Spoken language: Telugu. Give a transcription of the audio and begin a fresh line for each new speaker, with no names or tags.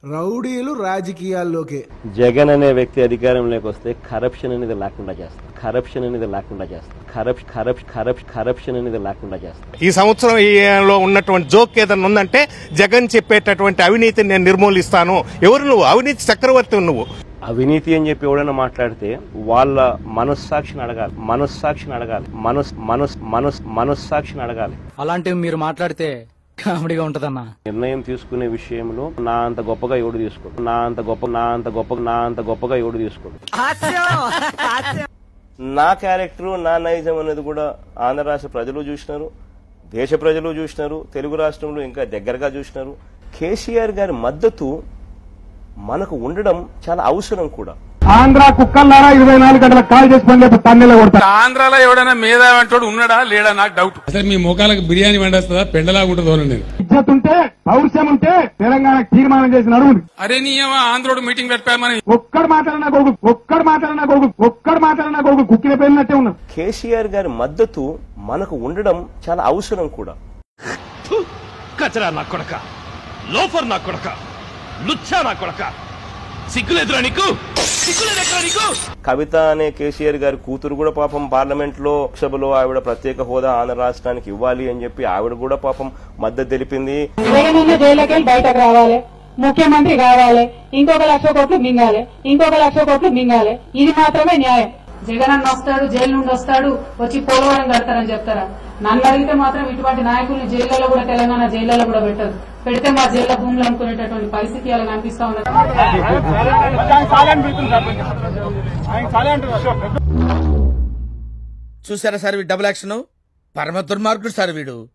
రౌడీలు రాజకీయాల్లోకి
జగన్ అనే వ్యక్తి అధికారంలోకి వస్తే కరప్షన్ అనేది లేకుండా చేస్తారు కరప్షన్ అనేది లేకుండా చేస్తారు కరప్ కరప్ కరప్ కరప్షన్ అనేది లేకుండా చేస్తారు
ఈ సంవత్సరం లో ఉన్నటువంటి జోక్ ఏదైనా ఉందంటే జగన్ చెప్పేటటువంటి అవినీతిని నేను నిర్మూలిస్తాను ఎవరు నువ్వు అవినీతి చక్రవర్తి నువ్వు
అవినీతి అని చెప్పి ఎవడైనా మాట్లాడితే వాళ్ళ మనస్సాక్షిని అడగాలి మనస్సాక్షిని అడగాలి మనస్ మనస్ మనస్ మనస్సాక్షిని అడగాలి
అలాంటివి మీరు మాట్లాడితే కామెడీగా ఉంటదన్నా
నిర్ణయం తీసుకునే విషయంలో నా అంత గొప్పగా ఎవడు తీసుకోడు నా అంత గొప్ప నా అంత గొప్ప నా అంత గొప్పగా ఎవడు తీసుకోడు నా క్యారెక్టర్ నా నైజం అనేది కూడా ఆంధ్ర రాష్ట్ర ప్రజలు చూసినారు దేశ ప్రజలు చూసినారు తెలుగు రాష్ట్రంలో ఇంకా దగ్గరగా చూసినారు కేసీఆర్ గారి మద్దతు మనకు ఉండడం చాలా అవసరం కూడా
ఆంధ్ర కుక్కల్లారా ఇరవై నాలుగు గంటలకు కాల్ చేసి పని చెప్పి తన్నెల కొడతా
ఆంధ్రాలో ఎవడైనా మేధావంటోడు ఉన్నాడా లేడా నాకు డౌట్
అసలు మీ మోకాలకు బిర్యానీ వండేస్తుందా పెండలాగా ఉంటుందో నేను
ఇజ్జత్ ఉంటే పౌరుషం ఉంటే తెలంగాణకు తీర్మానం చేసిన అడుగుంది
అరే నీ ఏమో ఆంధ్రోడు మీటింగ్ పెట్టారు మనం
ఒక్కడు మాట్లాడినా కొడుకు ఒక్కడు మాట్లాడినా కొడుకు ఒక్కడు మాట్లాడినా కొడుకు కుక్కిన పేలినట్టే ఉన్నారు
కేసీఆర్ గారి మద్దతు మనకు ఉండడం చాలా అవసరం కూడా
కచరా నా కొడక లోఫర్ నా కొడక లుచ్చా నా కొడక సిగ్గులేదురా నీకు సిగ్గులేదెక్కడా నీకు
కవిత అనే కేసీఆర్ గారి కూతురు కూడా పాపం పార్లమెంట్ లో సభలో ఆవిడ ప్రత్యేక హోదా ఆంధ్ర రాష్ట్రానికి ఇవ్వాలి అని చెప్పి ఆవిడ కూడా పాపం మద్దతు తెలిపింది
జగనన్న జైలుకి వెళ్ళి బయటకు రావాలి ముఖ్యమంత్రి కావాలి ఇంకొక లక్ష కోట్లు మింగాలి ఇంకొక లక్ష కోట్లు మింగాలి ఇది మాత్రమే న్యాయం జగనన్న వస్తాడు జైలు నుండి వస్తాడు వచ్చి పోలవరం కడతారని చెప్తారా నన్ను అడిగితే మాత్రం ఇటువంటి నాయకుల్ని జైళ్లలో కూడా తెలంగాణ జైళ్లలో కూడా పెట్టదు పెడితే మా జైల్లో భూములు అనుకునేటటువంటి పరిస్థితి అలా కనిపిస్తా ఉన్నది
చూసారా సార్ వీడు డబుల్ యాక్షన్ పరమ దుర్మార్గుడు సార్ వీడు